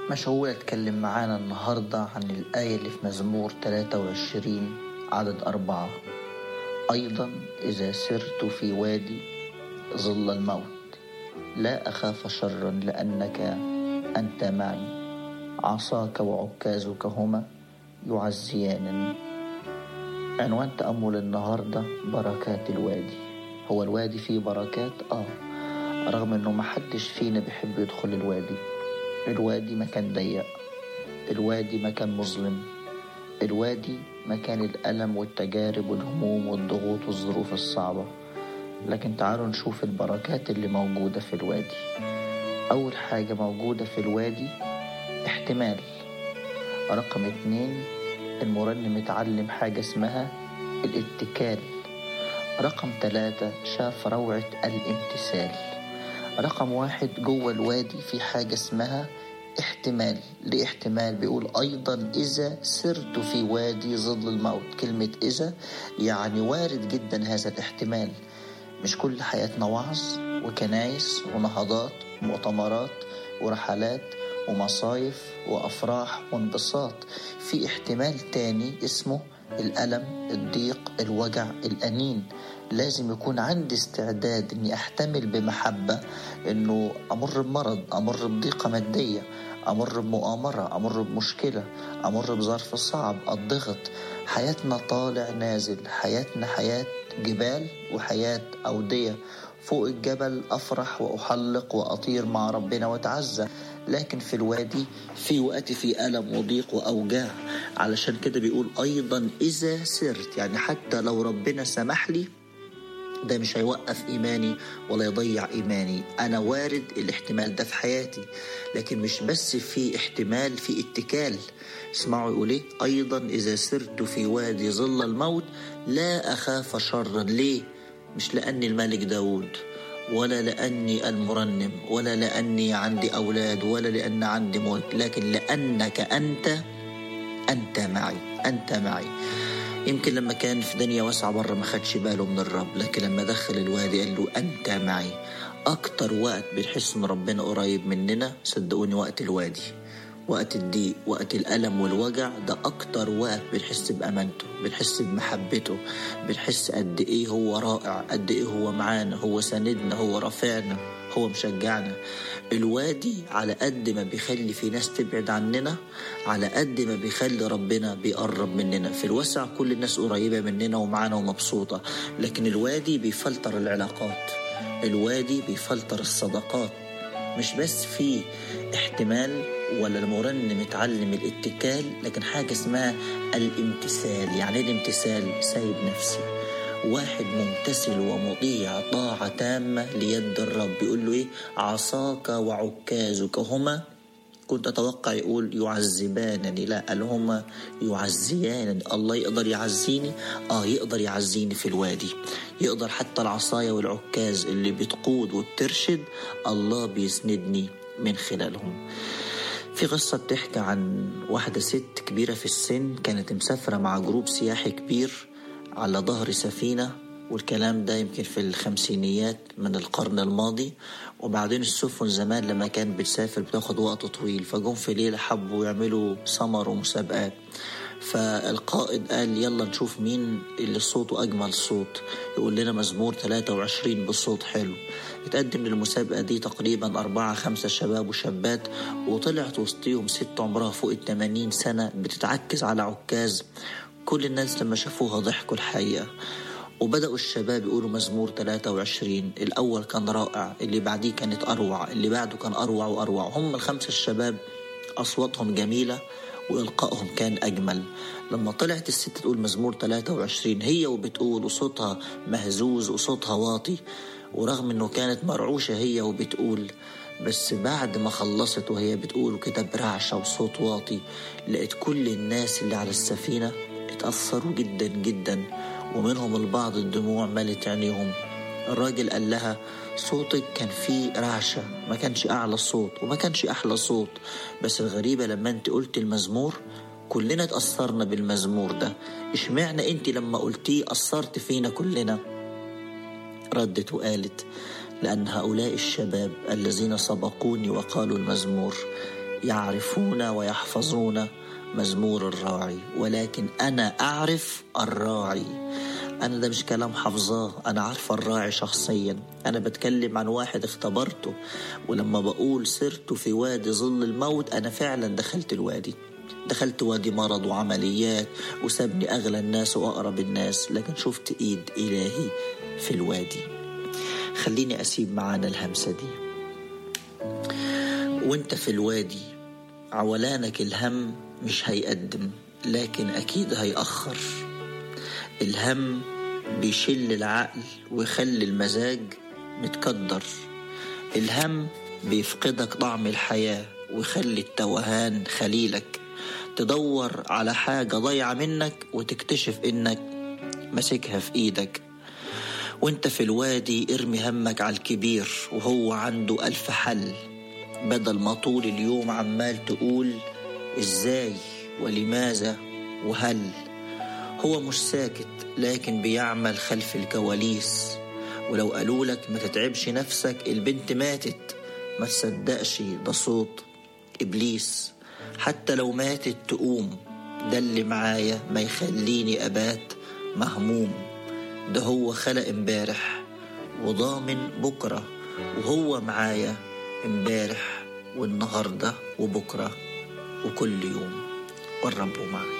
مشغول أتكلم معانا النهاردة عن الآية اللي في مزمور 23 عدد أربعة أيضا إذا سرت في وادي ظل الموت لا أخاف شرا لأنك أنت معي عصاك وعكازك هما يعزيانني عنوان تأمل النهاردة بركات الوادي هو الوادي فيه بركات آه رغم إنه محدش فينا بيحب يدخل الوادي الوادي مكان ضيق الوادي مكان مظلم الوادي مكان الألم والتجارب والهموم والضغوط والظروف الصعبة لكن تعالوا نشوف البركات اللي موجودة في الوادي أول حاجة موجودة في الوادي احتمال رقم اتنين المرنم اتعلم حاجة اسمها الاتكال رقم ثلاثة شاف روعة الامتثال رقم واحد جوه الوادي في حاجة اسمها احتمال ليه احتمال بيقول أيضا إذا سرت في وادي ظل الموت كلمة إذا يعني وارد جدا هذا الاحتمال مش كل حياتنا وعظ وكنايس ونهضات ومؤتمرات ورحلات ومصايف وأفراح وانبساط في احتمال تاني اسمه الألم الضيق الوجع الأنين لازم يكون عندي استعداد اني احتمل بمحبة انه امر بمرض امر بضيقة مادية امر بمؤامرة امر بمشكلة امر بظرف صعب الضغط حياتنا طالع نازل حياتنا حياة جبال وحياة أودية فوق الجبل أفرح وأحلق وأطير مع ربنا وأتعزى لكن في الوادي في وقت في ألم وضيق وأوجاع علشان كده بيقول أيضا إذا سرت يعني حتى لو ربنا سمح لي ده مش هيوقف إيماني ولا يضيع إيماني أنا وارد الاحتمال ده في حياتي لكن مش بس في احتمال في اتكال اسمعوا يقول ايه أيضا إذا سرت في وادي ظل الموت لا أخاف شرا ليه مش لأني الملك داود ولا لأني المرنم ولا لأني عندي أولاد ولا لأن عندي ملك لكن لأنك أنت أنت معي أنت معي يمكن لما كان في دنيا واسعة بره ما خدش باله من الرب لكن لما دخل الوادي قال له أنت معي أكتر وقت بنحس إن ربنا قريب مننا صدقوني وقت الوادي وقت الضيق وقت الألم والوجع ده أكتر وقت بنحس بأمانته بنحس بمحبته بنحس قد إيه هو رائع قد إيه هو معانا هو ساندنا هو رافعنا هو مشجعنا الوادي على قد ما بيخلي في ناس تبعد عننا على قد ما بيخلي ربنا بيقرب مننا في الوسع كل الناس قريبة مننا ومعانا ومبسوطة لكن الوادي بيفلتر العلاقات الوادي بيفلتر الصداقات مش بس في احتمال ولا المرنم اتعلم الاتكال لكن حاجة اسمها الامتثال يعني ايه الامتثال سايب نفسي واحد ممتثل ومطيع طاعة تامة ليد الرب يقول له ايه عصاك وعكازك هما كنت اتوقع يقول يعذبانني لا قال هما يعزيانني الله يقدر يعزيني اه يقدر يعزيني في الوادي يقدر حتى العصاية والعكاز اللي بتقود وبترشد الله بيسندني من خلالهم في قصة بتحكي عن واحدة ست كبيرة في السن كانت مسافرة مع جروب سياحي كبير على ظهر سفينة والكلام ده يمكن في الخمسينيات من القرن الماضي وبعدين السفن زمان لما كانت بتسافر بتاخد وقت طويل فجم في ليلة حبوا يعملوا سمر ومسابقات فالقائد قال يلا نشوف مين اللي صوته أجمل صوت يقول لنا مزمور 23 بصوت حلو اتقدم للمسابقة دي تقريبا أربعة خمسة شباب وشابات وطلعت وسطيهم ست عمرها فوق التمانين سنة بتتعكز على عكاز كل الناس لما شافوها ضحكوا الحقيقة وبدأوا الشباب يقولوا مزمور 23 الأول كان رائع اللي بعديه كانت أروع اللي بعده كان أروع وأروع هم الخمسة الشباب أصواتهم جميلة وإلقائهم كان أجمل لما طلعت الست تقول مزمور 23 هي وبتقول وصوتها مهزوز وصوتها واطي ورغم انه كانت مرعوشة هي وبتقول بس بعد ما خلصت وهي بتقول كده برعشة وصوت واطي لقيت كل الناس اللي على السفينة اتأثروا جدا جدا ومنهم البعض الدموع ملت عينيهم الراجل قال لها صوتك كان فيه رعشة ما كانش أعلى صوت وما كانش أحلى صوت بس الغريبة لما أنت قلت المزمور كلنا اتأثرنا بالمزمور ده اشمعنى أنت لما قلتيه أثرت فينا كلنا ردت وقالت لأن هؤلاء الشباب الذين سبقوني وقالوا المزمور يعرفون ويحفظون مزمور الراعي ولكن أنا أعرف الراعي أنا ده مش كلام حافظاه أنا عارف الراعي شخصيا أنا بتكلم عن واحد اختبرته ولما بقول سرت في وادي ظل الموت أنا فعلا دخلت الوادي دخلت وادي مرض وعمليات وسابني أغلى الناس وأقرب الناس لكن شفت إيد إلهي في الوادي خليني أسيب معانا الهمسة دي وانت في الوادي عولانك الهم مش هيقدم لكن أكيد هيأخر الهم بيشل العقل ويخلي المزاج متكدر الهم بيفقدك طعم الحياة ويخلي التوهان خليلك تدور على حاجة ضايعة منك وتكتشف إنك ماسكها في إيدك وانت في الوادي ارمي همك على الكبير وهو عنده ألف حل بدل ما طول اليوم عمال تقول ازاي ولماذا وهل هو مش ساكت لكن بيعمل خلف الكواليس ولو قالوا لك ما تتعبش نفسك البنت ماتت ما تصدقش ده صوت إبليس حتى لو ماتت تقوم ده اللي معايا ما يخليني أبات مهموم ده هو خلق امبارح وضامن بكرة وهو معايا امبارح والنهاردة وبكرة وكل يوم والرب معي